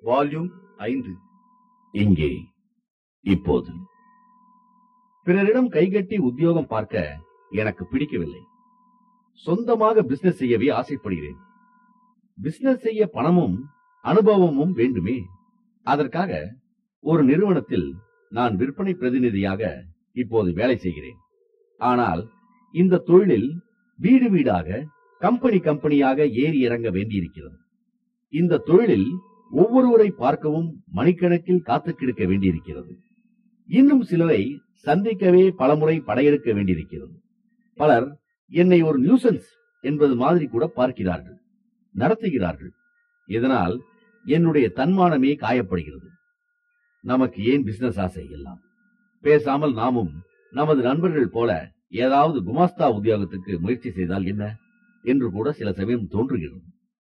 volume ஐந்து இங்கே இப்போது பிறரிடம் கைகட்டி உத்தியோகம் பார்க்க எனக்கு பிடிக்கவில்லை சொந்தமாக பிசினஸ் செய்யவே ஆசைப்படுகிறேன் பிசினஸ் செய்ய பணமும் அனுபவமும் வேண்டுமே அதற்காக ஒரு நிறுவனத்தில் நான் விற்பனை பிரதிநிதியாக இப்போது வேலை செய்கிறேன் ஆனால் இந்த தொழிலில் வீடு வீடாக கம்பெனி கம்பெனியாக ஏறி இறங்க வேண்டியிருக்கிறது இந்த தொழிலில் ஒவ்வொருவரை பார்க்கவும் மணிக்கணக்கில் காத்து கிடக்க வேண்டியிருக்கிறது இன்னும் சிலரை சந்திக்கவே பலமுறை படையெடுக்க வேண்டியிருக்கிறது பலர் என்னை ஒரு நியூசன்ஸ் என்பது மாதிரி கூட பார்க்கிறார்கள் நடத்துகிறார்கள் இதனால் என்னுடைய தன்மானமே காயப்படுகிறது நமக்கு ஏன் பிசினஸ் ஆசை எல்லாம் பேசாமல் நாமும் நமது நண்பர்கள் போல ஏதாவது குமாஸ்தா உத்தியோகத்துக்கு முயற்சி செய்தால் என்ன என்று கூட சில சமயம் தோன்றுகிறது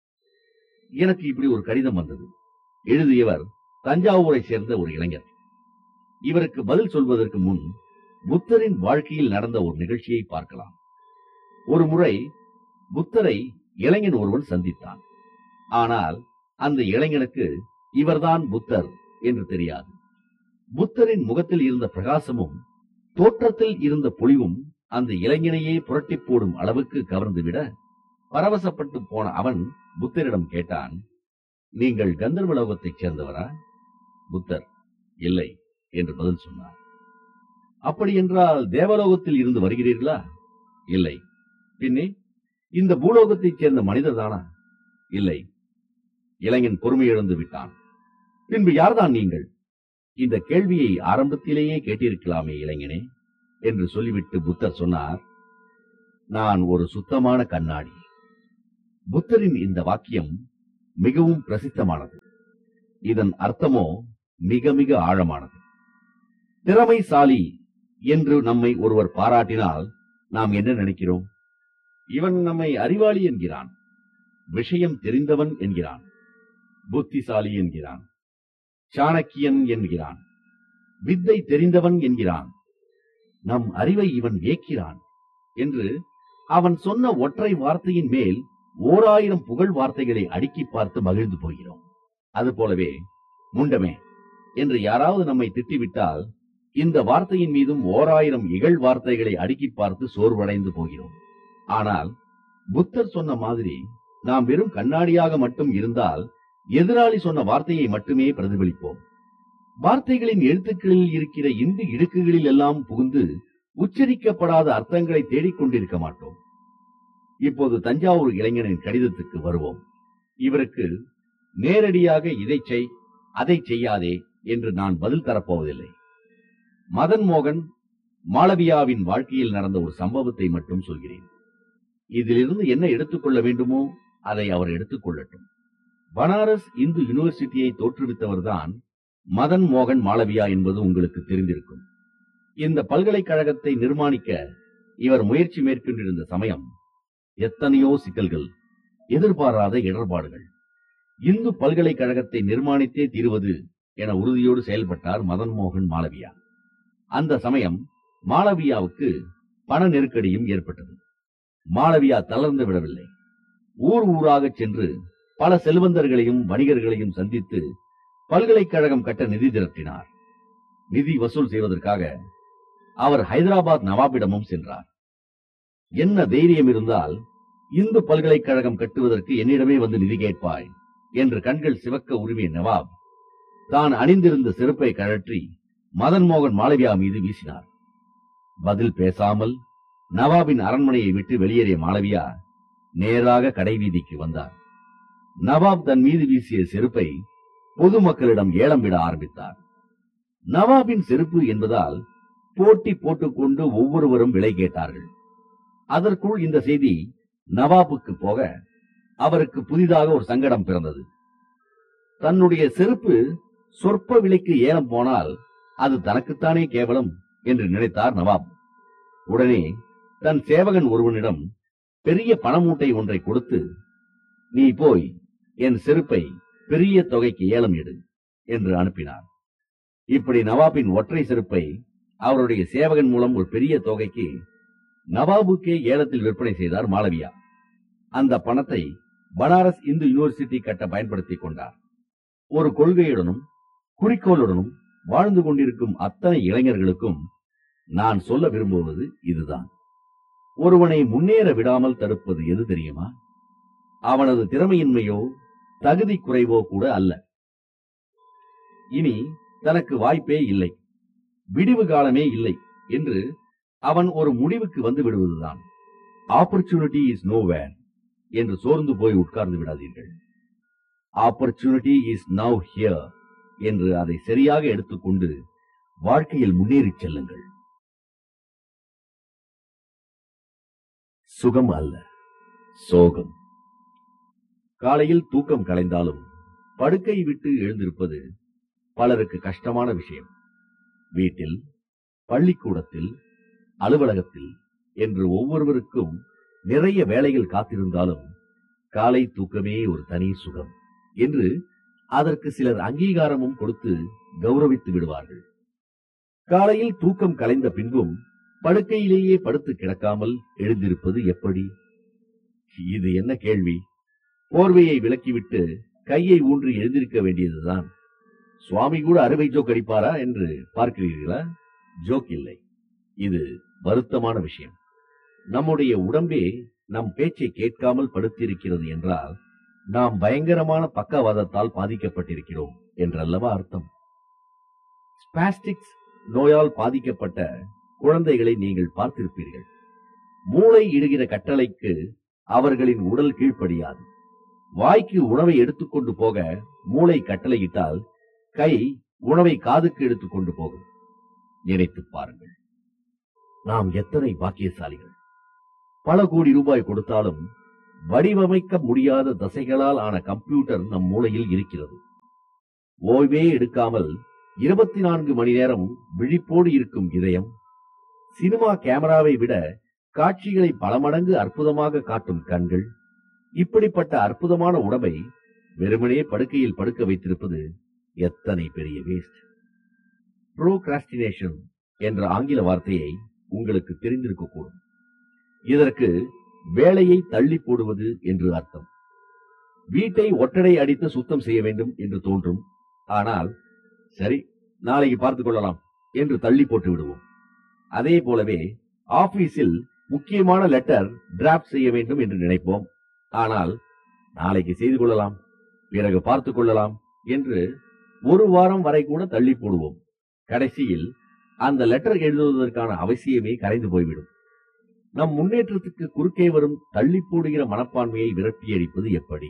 எனக்கு இப்படி ஒரு கடிதம் வந்தது எழுதியவர் தஞ்சாவூரை சேர்ந்த ஒரு இளைஞர் இவருக்கு பதில் சொல்வதற்கு முன் புத்தரின் வாழ்க்கையில் நடந்த ஒரு நிகழ்ச்சியை பார்க்கலாம் ஒரு முறை புத்தரை இளைஞன் ஒருவன் சந்தித்தான் ஆனால் அந்த இளைஞனுக்கு இவர்தான் புத்தர் என்று தெரியாது புத்தரின் முகத்தில் இருந்த பிரகாசமும் தோற்றத்தில் இருந்த பொலிவும் அந்த இளைஞனையே புரட்டி போடும் அளவுக்கு கவர்ந்துவிட பரவசப்பட்டு போன அவன் புத்தரிடம் கேட்டான் நீங்கள் கந்தர்வலோகத்தைச் சேர்ந்தவரா புத்தர் இல்லை என்று பதில் சொன்னார் அப்படி என்றால் தேவலோகத்தில் இருந்து வருகிறீர்களா இல்லை பின்னே இந்த பூலோகத்தைச் சேர்ந்த மனிதர் தானா இல்லை இளைஞன் பொறுமை இழந்து விட்டான் பின்பு யார்தான் நீங்கள் இந்த கேள்வியை ஆரம்பத்திலேயே கேட்டிருக்கலாமே இளைஞனே என்று சொல்லிவிட்டு புத்தர் சொன்னார் நான் ஒரு சுத்தமான கண்ணாடி புத்தரின் இந்த வாக்கியம் மிகவும் பிரசித்தமானது இதன் அர்த்தமோ மிக மிக ஆழமானது திறமைசாலி என்று நம்மை ஒருவர் பாராட்டினால் நாம் என்ன நினைக்கிறோம் இவன் நம்மை அறிவாளி என்கிறான் விஷயம் தெரிந்தவன் என்கிறான் புத்திசாலி என்கிறான் சாணக்கியன் என்கிறான் வித்தை தெரிந்தவன் என்கிறான் நம் அறிவை இவன் வியக்கிறான் என்று அவன் சொன்ன ஒற்றை வார்த்தையின் மேல் ஓர் ஆயிரம் புகழ் வார்த்தைகளை அடுக்கி பார்த்து மகிழ்ந்து போகிறோம் அதுபோலவே முண்டமே என்று யாராவது நம்மை திட்டிவிட்டால் இந்த வார்த்தையின் மீதும் ஓர் ஆயிரம் இகழ் வார்த்தைகளை அடுக்கி பார்த்து சோர்வடைந்து போகிறோம் ஆனால் புத்தர் சொன்ன மாதிரி நாம் வெறும் கண்ணாடியாக மட்டும் இருந்தால் எதிராளி சொன்ன வார்த்தையை மட்டுமே பிரதிபலிப்போம் வார்த்தைகளின் எழுத்துக்களில் இருக்கிற இந்து இடுக்குகளில் எல்லாம் புகுந்து உச்சரிக்கப்படாத அர்த்தங்களை தேடிக்கொண்டிருக்க மாட்டோம் இப்போது தஞ்சாவூர் இளைஞனின் கடிதத்துக்கு வருவோம் இவருக்கு நேரடியாக இதை செய் அதை செய்யாதே என்று நான் பதில் தரப்போவதில்லை மதன் மோகன் மாளவியாவின் வாழ்க்கையில் நடந்த ஒரு சம்பவத்தை மட்டும் சொல்கிறேன் இதிலிருந்து என்ன எடுத்துக்கொள்ள வேண்டுமோ அதை அவர் எடுத்துக்கொள்ளட்டும் பனாரஸ் இந்து யூனிவர்சிட்டியை தோற்றுவித்தவர்தான் மதன் மோகன் மாளவியா என்பது உங்களுக்கு தெரிந்திருக்கும் இந்த பல்கலைக்கழகத்தை நிர்மாணிக்க இவர் முயற்சி மேற்கொண்டிருந்த சமயம் எத்தனையோ சிக்கல்கள் எதிர்பாராத இடர்பாடுகள் இந்து பல்கலைக்கழகத்தை நிர்மாணித்தே தீருவது என உறுதியோடு செயல்பட்டார் மதன் மோகன் மாளவியா அந்த சமயம் மாளவியாவுக்கு பண நெருக்கடியும் ஏற்பட்டது மாளவியா தளர்ந்து விடவில்லை ஊர் ஊராக சென்று பல செல்வந்தர்களையும் வணிகர்களையும் சந்தித்து பல்கலைக்கழகம் கட்ட நிதி திரட்டினார் நிதி வசூல் செய்வதற்காக அவர் ஹைதராபாத் நவாபிடமும் சென்றார் என்ன தைரியம் இருந்தால் இந்து பல்கலைக்கழகம் கட்டுவதற்கு என்னிடமே வந்து நிதி கேட்பாய் என்று கண்கள் சிவக்க உரிமைய நவாப் தான் அணிந்திருந்த செருப்பை கழற்றி மதன் மோகன் மாளவியா மீது வீசினார் பதில் பேசாமல் நவாபின் அரண்மனையை விட்டு வெளியேறிய மாளவியா நேராக கடைவீதிக்கு வந்தார் நவாப் தன் மீது வீசிய செருப்பை பொதுமக்களிடம் ஏலம் விட ஆரம்பித்தார் நவாபின் செருப்பு என்பதால் போட்டி போட்டுக்கொண்டு ஒவ்வொருவரும் விலை கேட்டார்கள் அதற்குள் இந்த செய்தி நவாபுக்கு போக அவருக்கு புதிதாக ஒரு சங்கடம் பிறந்தது தன்னுடைய செருப்பு சொற்ப விலைக்கு ஏலம் போனால் அது தனக்குத்தானே கேவலம் என்று நினைத்தார் நவாப் உடனே தன் சேவகன் ஒருவனிடம் பெரிய பணமூட்டை ஒன்றை கொடுத்து நீ போய் என் செருப்பை பெரிய தொகைக்கு ஏலம் எடு என்று அனுப்பினார் இப்படி நவாபின் ஒற்றை செருப்பை அவருடைய சேவகன் மூலம் ஒரு பெரிய தொகைக்கு நவாபுக்கே ஏலத்தில் விற்பனை செய்தார் மாளவியா அந்த பணத்தை பனாரஸ் இந்து யூனிவர்சிட்டி கட்ட பயன்படுத்திக் கொண்டார் ஒரு கொள்கையுடனும் குறிக்கோளுடனும் வாழ்ந்து கொண்டிருக்கும் அத்தனை இளைஞர்களுக்கும் நான் சொல்ல விரும்புவது இதுதான் ஒருவனை முன்னேற விடாமல் தடுப்பது எது தெரியுமா அவனது திறமையின்மையோ தகுதி குறைவோ கூட அல்ல இனி தனக்கு வாய்ப்பே இல்லை விடிவு காலமே இல்லை என்று அவன் ஒரு முடிவுக்கு வந்து விடுவதுதான் ஆப்பர்ச்சுனிட்டி இஸ் நோவேர் என்று சோர்ந்து போய் உட்கார்ந்து விடாதீர்கள் ஆப்பர்ச்சுனிட்டி இஸ் நவ் ஹியர் என்று அதை சரியாக எடுத்துக்கொண்டு வாழ்க்கையில் முன்னேறிச் செல்லுங்கள் சுகம் அல்ல சோகம் காலையில் தூக்கம் கலைந்தாலும் படுக்கை விட்டு எழுந்திருப்பது பலருக்கு கஷ்டமான விஷயம் வீட்டில் பள்ளிக்கூடத்தில் அலுவலகத்தில் என்று ஒவ்வொருவருக்கும் நிறைய வேலைகள் காத்திருந்தாலும் காலை தூக்கமே ஒரு தனி சுகம் என்று அதற்கு சிலர் அங்கீகாரமும் கொடுத்து கௌரவித்து விடுவார்கள் காலையில் தூக்கம் கலைந்த பின்பும் படுக்கையிலேயே படுத்து கிடக்காமல் எழுந்திருப்பது எப்படி இது என்ன கேள்வி போர்வையை விலக்கிவிட்டு கையை ஊன்றி எழுந்திருக்க வேண்டியதுதான் சுவாமி கூட அறுவை ஜோக் அடிப்பாரா என்று பார்க்கிறீர்களா ஜோக் இல்லை இது வருத்தமான விஷயம் நம்முடைய உடம்பே நம் பேச்சை கேட்காமல் படுத்திருக்கிறது என்றால் நாம் பயங்கரமான பக்கவாதத்தால் பாதிக்கப்பட்டிருக்கிறோம் என்றல்லவா அர்த்தம் ஸ்பாஸ்டிக்ஸ் நோயால் பாதிக்கப்பட்ட குழந்தைகளை நீங்கள் பார்த்திருப்பீர்கள் மூளை இடுகிற கட்டளைக்கு அவர்களின் உடல் கீழ்ப்படியாது வாய்க்கு உணவை எடுத்துக்கொண்டு போக மூளை கட்டளையிட்டால் கை உணவை காதுக்கு எடுத்துக்கொண்டு போகும் நினைத்துப் பாருங்கள் நாம் எத்தனை பாக்கியசாலிகள் பல கோடி ரூபாய் கொடுத்தாலும் வடிவமைக்க முடியாத தசைகளால் ஆன கம்ப்யூட்டர் நம் மூளையில் இருக்கிறது ஓய்வே எடுக்காமல் இருபத்தி நான்கு மணி நேரம் விழிப்போடு இருக்கும் இதயம் சினிமா கேமராவை விட காட்சிகளை பல மடங்கு அற்புதமாக காட்டும் கண்கள் இப்படிப்பட்ட அற்புதமான உடம்பை வெறுமனே படுக்கையில் படுக்க வைத்திருப்பது எத்தனை பெரிய வேஸ்ட் ப்ரோகிராஸ்டினேஷன் என்ற ஆங்கில வார்த்தையை உங்களுக்கு தெரிந்திருக்கக்கூடும் இதற்கு வேலையை தள்ளி போடுவது என்று அர்த்தம் வீட்டை ஒட்டடை அடித்து சுத்தம் செய்ய வேண்டும் என்று தோன்றும் ஆனால் சரி நாளைக்கு பார்த்துக் கொள்ளலாம் என்று தள்ளி போட்டு விடுவோம் அதே போலவே ஆபீஸில் முக்கியமான லெட்டர் டிராப்ட் செய்ய வேண்டும் என்று நினைப்போம் ஆனால் நாளைக்கு செய்து கொள்ளலாம் பிறகு பார்த்துக் கொள்ளலாம் என்று ஒரு வாரம் வரை கூட தள்ளி போடுவோம் கடைசியில் அந்த லெட்டர் எழுதுவதற்கான அவசியமே கரைந்து போய்விடும் நம் முன்னேற்றத்துக்கு குறுக்கே வரும் தள்ளி போடுகிற மனப்பான்மையை விரட்டியடிப்பது எப்படி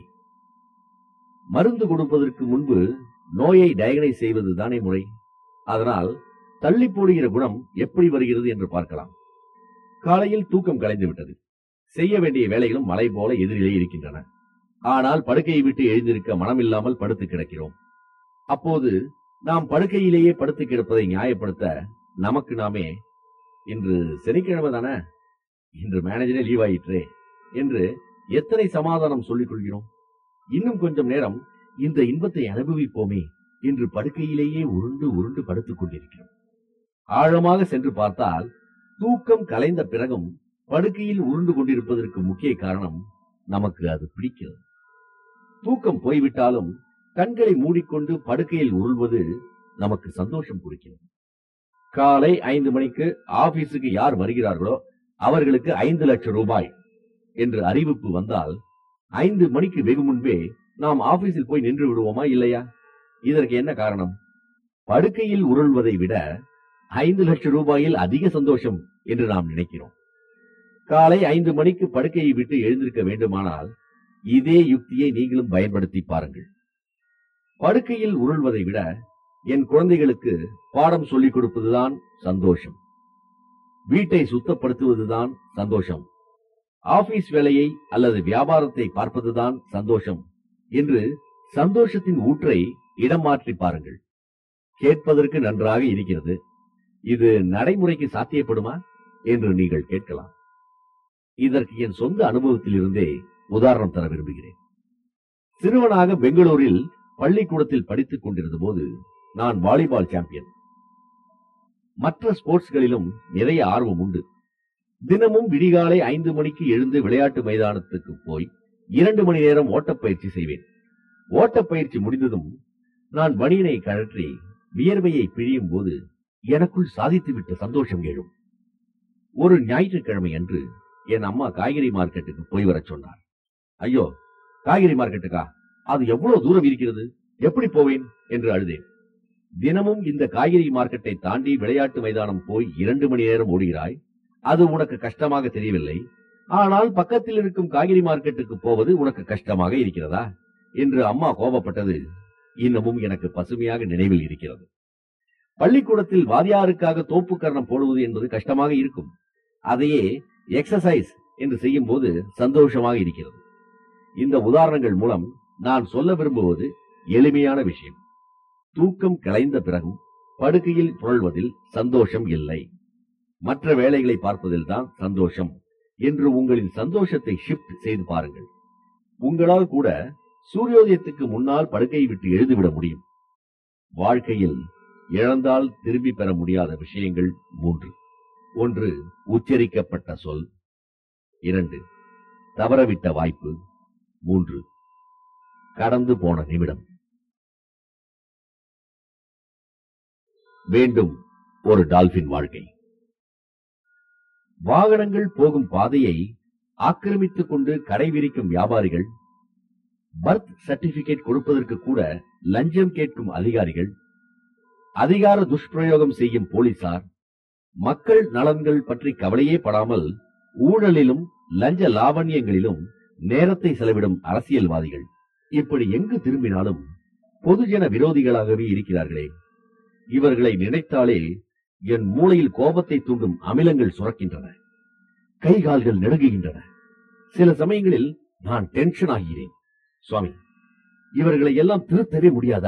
மருந்து கொடுப்பதற்கு முன்பு நோயை டயக்னைஸ் செய்வது தானே முறை அதனால் தள்ளி போடுகிற குணம் எப்படி வருகிறது என்று பார்க்கலாம் காலையில் தூக்கம் கலைந்து விட்டது செய்ய வேண்டிய வேலைகளும் மலை போல எதிரிலே இருக்கின்றன ஆனால் படுக்கையை விட்டு எழுந்திருக்க மனமில்லாமல் படுத்து கிடக்கிறோம் அப்போது நாம் படுக்கையிலேயே படுத்து கிடப்பதை நியாயப்படுத்த நமக்கு நாமே இன்று சனிக்கிழமை தானே இன்று மேனேஜரே லீவ் ஆயிற்றே என்று எத்தனை சமாதானம் சொல்லிக் கொள்கிறோம் இன்னும் கொஞ்சம் நேரம் இந்த இன்பத்தை அனுபவிப்போமே என்று படுக்கையிலேயே உருண்டு உருண்டு படுத்துக் கொண்டிருக்கிறோம் ஆழமாக சென்று பார்த்தால் தூக்கம் கலைந்த பிறகும் படுக்கையில் உருண்டு கொண்டிருப்பதற்கு முக்கிய காரணம் நமக்கு அது பிடிக்கிறது தூக்கம் போய்விட்டாலும் கண்களை மூடிக்கொண்டு படுக்கையில் உருள்வது நமக்கு சந்தோஷம் கொடுக்கிறது காலை ஐந்து மணிக்கு ஆபீஸுக்கு யார் வருகிறார்களோ அவர்களுக்கு ஐந்து லட்சம் ரூபாய் என்று அறிவிப்பு வந்தால் ஐந்து மணிக்கு வெகு முன்பே நாம் ஆபீஸில் போய் நின்று விடுவோமா இல்லையா இதற்கு என்ன காரணம் படுக்கையில் உருள்வதை விட ஐந்து லட்சம் ரூபாயில் அதிக சந்தோஷம் என்று நாம் நினைக்கிறோம் காலை ஐந்து மணிக்கு படுக்கையை விட்டு எழுந்திருக்க வேண்டுமானால் இதே யுக்தியை நீங்களும் பயன்படுத்தி பாருங்கள் படுக்கையில் உருள்வதை விட என் குழந்தைகளுக்கு பாடம் சொல்லிக் கொடுப்பதுதான் சந்தோஷம் வீட்டை சுத்தப்படுத்துவதுதான் சந்தோஷம் ஆபீஸ் வேலையை அல்லது வியாபாரத்தை பார்ப்பதுதான் சந்தோஷம் என்று சந்தோஷத்தின் ஊற்றை இடம் மாற்றி பாருங்கள் கேட்பதற்கு நன்றாக இருக்கிறது இது நடைமுறைக்கு சாத்தியப்படுமா என்று நீங்கள் கேட்கலாம் இதற்கு என் சொந்த அனுபவத்திலிருந்தே உதாரணம் தர விரும்புகிறேன் சிறுவனாக பெங்களூரில் பள்ளிக்கூடத்தில் படித்துக் கொண்டிருந்த போது நான் வாலிபால் சாம்பியன் மற்ற ஸ்போர்ட்ஸ்களிலும் நிறைய ஆர்வம் உண்டு தினமும் விடிகாலை ஐந்து மணிக்கு எழுந்து விளையாட்டு மைதானத்துக்கு போய் இரண்டு மணி நேரம் ஓட்டப்பயிற்சி செய்வேன் ஓட்டப்பயிற்சி முடிந்ததும் நான் பனியனை கழற்றி வியர்வையை பிழியும் போது எனக்குள் சாதித்துவிட்ட சந்தோஷம் எழும் ஒரு ஞாயிற்றுக்கிழமை அன்று என் அம்மா காய்கறி மார்க்கெட்டுக்கு போய் வரச் சொன்னார் ஐயோ காய்கறி மார்க்கெட்டுக்கா அது எவ்வளவு தூரம் இருக்கிறது எப்படி போவேன் என்று அழுதேன் தினமும் இந்த காய்கறி மார்க்கெட்டை தாண்டி விளையாட்டு மைதானம் போய் இரண்டு மணி நேரம் ஓடுகிறாய் அது உனக்கு கஷ்டமாக தெரியவில்லை ஆனால் பக்கத்தில் இருக்கும் காய்கறி மார்க்கெட்டுக்கு போவது உனக்கு கஷ்டமாக இருக்கிறதா என்று அம்மா கோபப்பட்டது இன்னமும் எனக்கு பசுமையாக நினைவில் இருக்கிறது பள்ளிக்கூடத்தில் வாதியாருக்காக தோப்பு கரணம் போடுவது என்பது கஷ்டமாக இருக்கும் அதையே எக்ஸசைஸ் என்று செய்யும் போது சந்தோஷமாக இருக்கிறது இந்த உதாரணங்கள் மூலம் நான் சொல்ல விரும்புவது எளிமையான விஷயம் தூக்கம் கலைந்த பிறகும் படுக்கையில் புரள்வதில் சந்தோஷம் இல்லை மற்ற வேலைகளை பார்ப்பதில் தான் சந்தோஷம் என்று உங்களின் சந்தோஷத்தை ஷிஃப்ட் செய்து பாருங்கள் உங்களால் கூட சூரியோதயத்துக்கு முன்னால் படுக்கையை விட்டு எழுதிவிட முடியும் வாழ்க்கையில் இழந்தால் திரும்பி பெற முடியாத விஷயங்கள் மூன்று ஒன்று உச்சரிக்கப்பட்ட சொல் இரண்டு தவறவிட்ட வாய்ப்பு மூன்று கடந்து போன நிமிடம் வேண்டும் ஒரு டால்பின் வாழ்க்கை வாகனங்கள் போகும் பாதையை ஆக்கிரமித்துக் கொண்டு கடை விரிக்கும் வியாபாரிகள் பர்த் சர்டிபிகேட் கொடுப்பதற்கு கூட லஞ்சம் கேட்கும் அதிகாரிகள் அதிகார துஷ்பிரயோகம் செய்யும் போலீசார் மக்கள் நலன்கள் பற்றி கவலையே படாமல் ஊழலிலும் லஞ்ச லாவண்யங்களிலும் நேரத்தை செலவிடும் அரசியல்வாதிகள் இப்படி எங்கு திரும்பினாலும் பொதுஜன விரோதிகளாகவே இருக்கிறார்களே இவர்களை நினைத்தாலே என் மூளையில் கோபத்தை தூண்டும் அமிலங்கள் சுரக்கின்றன கை கால்கள் நடுங்குகின்றன சில சமயங்களில் நான் டென்ஷன் ஆகிறேன் சுவாமி இவர்களை எல்லாம் திருத்தவே முடியாதா